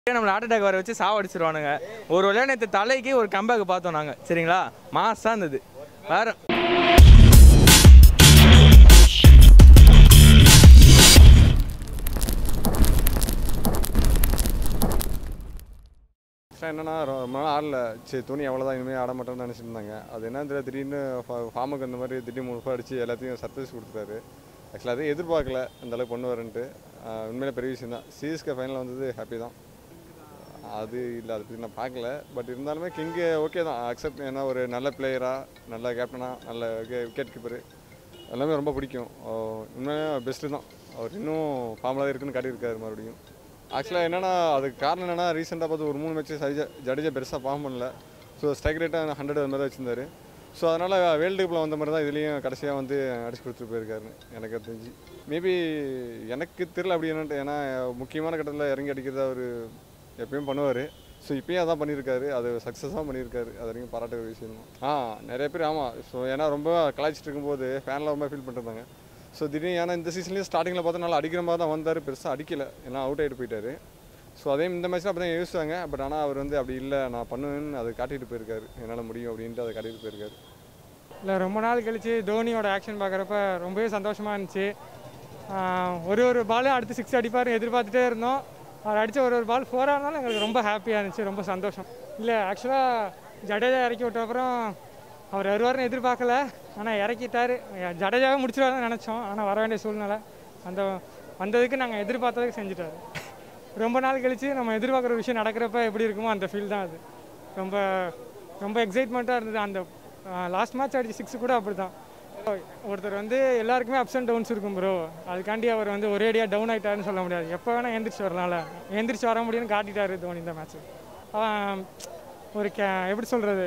நம்மளை heart attack வர வச்சு சாவடிச்சிருவானுங்க ஒரு வழியாக நேற்று தலைக்கு ஒரு கம்பேக் பார்த்தோம் நாங்கள் சரிங்களா மாசாக இருந்தது வேற ஆக்சுவலாக என்னன்னா ரொ- ரொம்ப நாள் ஆடல சரி துணி அவ்வளோதான் இனிமேல் ஆட மாட்டோம்னு நினச்சிட்டு இருந்தாங்க அது என்ன தெரியல திடீர்னு ஃபார்முக்கு அந்த மாதிரி திடீர்னு மூணு ஃபா அடிச்சு எல்லாத்தையும் சர்ப்ரைஸ் கொடுத்துட்டாரு ஆக்சுவலாக அதை எதிர்பார்க்கல அந்த அளவுக்கு கொண்டு வரேன்ட்டு ஆஹ் உண்மையிலே பெரிய விஷயம் தான் சிஎஸ்கே ஃபைனல் வந்தது ஹாப்பி தான் அது இல்லை அதை பற்றி நான் பார்க்கல பட் இருந்தாலுமே கிங்கு ஓகே தான் அக்செப்ட் ஏன்னா ஒரு நல்ல பிளேயராக நல்ல கேப்டனாக நல்ல விக்கெட் கீப்பரு எல்லாமே ரொம்ப பிடிக்கும் உண்மையாக பெஸ்ட்டு தான் அவர் இன்னும் ஃபார்மில் தான் இருக்குன்னு காட்டியிருக்காரு மறுபடியும் ஆக்சுவலாக என்னென்னா அதுக்கு காரணம் என்னென்னா ரீசெண்டாக பார்த்து ஒரு மூணு மேட்ச் சரிஜா ஜடேஜா பெருசாக ஃபார்ம் பண்ணல ஸோ ஸ்ட்ரைக் ரேட்டாக ஹண்ட்ரட் அது மாதிரி தான் வச்சிருந்தாரு ஸோ அதனால் வேர்ல்டு கப்பில் வந்த மாதிரி தான் இதுலேயும் கடைசியாக வந்து அடிச்சு கொடுத்துட்டு போயிருக்காருன்னு எனக்கு அது தெரிஞ்சு மேபி எனக்கு தெரியல அப்படி என்னன்ட்டு ஏன்னா முக்கியமான கட்டத்தில் இறங்கி அடிக்கிறத அவர் எப்பயும் பண்ணுவார் ஸோ இப்பயும் அதான் பண்ணியிருக்காரு அது சக்ஸஸாக பண்ணியிருக்காரு அது வரைக்கும் பாராட்டுற விஷயம் தான் ஆ நிறைய பேர் ஆமாம் ஸோ ஏன்னா ரொம்ப கலாய்ச்சிட்டு இருக்கும்போது ஃபேனில் ரொம்ப ஃபீல் பண்ணிருந்தாங்க ஸோ திடீர்னு ஏன்னா இந்த சீசன்லேயும் ஸ்டார்டிங்கில் பார்த்தா நல்லா அடிக்கிற மாதிரி தான் வந்தார் பெருசாக அடிக்கல ஏன்னா அவுட் ஆகிட்டு போயிட்டாரு ஸோ அதே இந்த மேட்ச்சில் அப்படி தான் யோசிச்சாங்க பட் ஆனால் அவர் வந்து அப்படி இல்லை நான் பண்ணுவேன்னு அதை காட்டிட்டு போயிருக்காரு என்னால் முடியும் அப்படின்ட்டு அதை காட்டிட்டு போயிருக்காரு இல்லை ரொம்ப நாள் கழிச்சு தோனியோட ஆக்ஷன் பார்க்குறப்ப ரொம்பவே சந்தோஷமாக இருந்துச்சு ஆஹ் ஒரு ஒரு பாலும் அடுத்து சிக்ஸ் அடிப்பார் எதிர்பார்த்துட்டே இருந்தோம் அவர் அடித்த ஒரு ஒரு பால் ஃபோராக இருந்தாலும் எங்களுக்கு ரொம்ப ஹாப்பியாக இருந்துச்சு ரொம்ப சந்தோஷம் இல்லை ஆக்சுவலாக ஜடேஜா இறக்கி விட்ட அப்புறம் அவர் வருவார்னு எதிர்பார்க்கல ஆனால் இறக்கிட்டார் ஜடேஜாவே முடிச்சிருவாருன்னு நினச்சோம் ஆனால் வர வேண்டிய சூழ்நிலை அந்த வந்ததுக்கு நாங்கள் எதிர்பார்த்ததுக்கு செஞ்சுட்டாரு ரொம்ப நாள் கழிச்சு நம்ம எதிர்பார்க்குற விஷயம் நடக்கிறப்ப எப்படி இருக்குமோ அந்த ஃபீல் தான் அது ரொம்ப ரொம்ப எக்ஸைட்மெண்ட்டாக இருந்தது அந்த லாஸ்ட் மேட்ச் அடிச்ச சிக்ஸ் கூட அப்படி தான் ஒருத்தர் வந்து எல்லாருக்குமே அப்ஸ் அண்ட் டவுன்ஸ் இருக்கும் ப்ரோ அதுக்காண்டி அவர் வந்து ஒரேடியாக டவுன் ஆகிட்டாருன்னு சொல்ல முடியாது எப்போ வேணால் எந்திரிச்சு வரலாம்ல எந்திரிச்சு வர முடியும்னு காட்டிட்டாரு தோனி இந்த மேட்ச் ஒரு கே எப்படி சொல்கிறது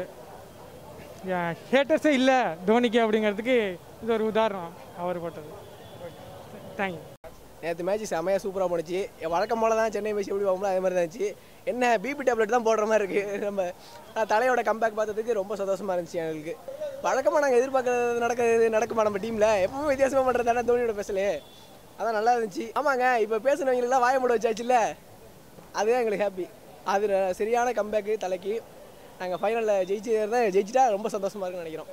ஹேட்டர்ஸே இல்லை தோனிக்கு அப்படிங்கிறதுக்கு இது ஒரு உதாரணம் அவர் போட்டது தேங்க்யூ நேற்று மேட்ச் செமையாக சூப்பராக போணுச்சு வழக்கம் போல தான் சென்னை மேட்ச் எப்படி போகும்போது அதே மாதிரி தான் இருந்துச்சு என்ன பிபி டேப்லெட் தான் போடுற மாதிரி இருக்குது நம்ம ஆனா, தலையோட கம்பேக் பார்த்ததுக்கு ரொம்ப சந்தோஷமாக இருந்துச்சு எங்களுக்கு வழக்கமாக நாங்கள் எதிர்பார்க்கறது நடக்கிறது நடக்குமா நம்ம டீமில் எப்பவும் வித்தியாசமாக பண்ணுறது தானே தோனியோட பேசலே அதான் நல்லா இருந்துச்சு ஆமாங்க இப்போ பேசுனவங்களுக்குலாம் வாய மூட வச்சாச்சுல்ல அதுதான் எங்களுக்கு ஹாப்பி அது ர- சரியான கம்பேக்கு தலைக்கு நாங்கள் ஃபைனலில் ஜெயிச்சு தான் ஜெயிச்சிட்டா ரொம்ப சந்தோஷமாக இருக்குன்னு நினைக்கிறோம்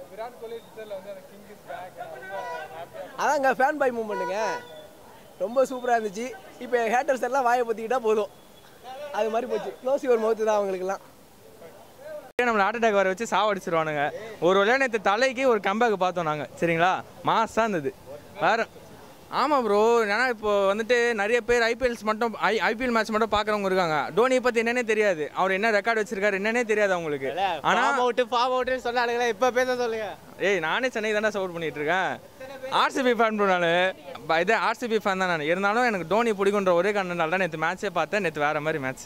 அதாங்க ஃபேன் பாய் மூவ்மெண்ட்டுங்க ரொம்ப சூப்பராக இருந்துச்சு இப்போ ஹேட்டர்ஸ் எல்லாம் வாயை பற்றிக்கிட்டா போதும் அது மாதிரி போச்சு க்ளோஸ் யுவர் மவுத்து தான் அவங்களுக்குலாம் நம்மளை ஹார்ட் அட்டாக் வர வச்சு சாவடிச்சிருவானுங்க ஒரு வழியாக நேற்று தலைக்கு ஒரு கம்பேக் பார்த்தோம் நாங்கள் சரிங்களா மாசாக இருந்தது வேற ஆமாம் ப்ரோ ஏன்னா இப்போ வந்துட்டு நிறைய பேர் ஐபிஎல்ஸ் மட்டும் ஐ ஐபிஎல் மேட்ச் மட்டும் பார்க்குறவங்க இருக்காங்க தோனியை பற்றி என்னன்னே தெரியாது அவர் என்ன ரெக்கார்டு வச்சிருக்காரு என்னன்னே தெரியாது அவங்களுக்கு ஆனால் அவுட்டு ஃபார்ம் அவுட்டுன்னு சொன்னாலுங்களே இப்போ பேச சொல்லுங்க ஏய் நானே சென்னை தானே சப்போர்ட் பண்ணிட்டு இருக்கேன் ஆர்சிபி ஃபேன் ப்ரோ நான் இதே ஆர்சிபி ஃபேன் தான் நான் இருந்தாலும் எனக்கு தோனி பிடிக்குன்ற ஒரே காரணத்தால தான் நேற்று மேட்ச்சே பார்த்தேன் நேற்று வேற மாதிரி மேட்ச்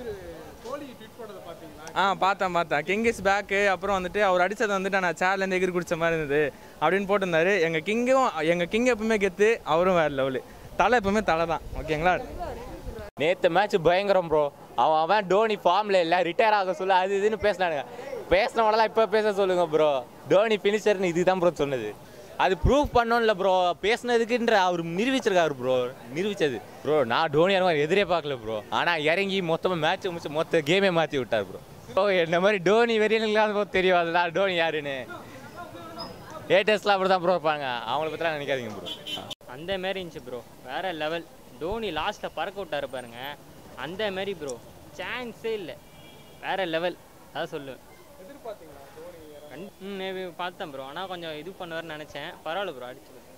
ஆ பார்த்தேன் பார்த்தேன் கிங் இஸ் பேக்கு அப்புறம் வந்துட்டு அவர் அடிச்சது வந்துட்டு நான் சேர்லேருந்து எகிரி குடிச்ச மாதிரி இருந்தது அப்படின்னு போட்டிருந்தாரு எங்கள் கிங்கும் எங்கள் கிங் எப்பவுமே கெத்து அவரும் வேறு லெவலு தலை எப்பவுமே தலை தான் ஓகேங்களா நேற்று மேட்ச் பயங்கரம் ப்ரோ அவன் அவன் டோனி ஃபார்மில் இல்லை ரிட்டையர் ஆக சொல்ல அது இதுன்னு பேசினானுங்க பேசினவனெல்லாம் இப்போ பேச சொல்லுங்க ப்ரோ டோனி ஃபினிஷர்னு இதுதான் ப்ரோ சொன்னது அது ப்ரூவ் பண்ணோம்ல ப்ரோ பேசினதுக்குன்ற அவர் நிரூபிச்சிருக்காரு ப்ரோ நிரூபிச்சது ப்ரோ நான் டோனி இறங்க எதிரே பார்க்கல ப்ரோ ஆனால் இறங்கி மொத்தமாக மேட்ச் முடிச்சு மொத்த கேமே மாற்றி விட்டார் ப்ரோ ப்ரோ என்ன மாதிரி டோனி வெறியனுங்களாம் போது தெரியும் அதுதான் டோனி யாருன்னு லேட்டஸ்ட்லாம் அப்படி தான் ப்ரோ இருப்பாங்க அவங்கள பற்றிலாம் நினைக்காதீங்க ப்ரோ அந்த மாரி இருந்துச்சு ப்ரோ வேற லெவல் தோனி லாஸ்ட்டில் பறக்க விட்டாரு பாருங்க அந்த மாரி ப்ரோ சான்ஸே இல்லை வேற லெவல் அதான் சொல்லுவேன் கண்- ம், maybe பார்த்தேன் ப்ரோ ஆனால் கொஞ்சம் இது பண்ணுவார்னு நினச்சேன் பரவாயில்ல ப்ரோ அடிச்சு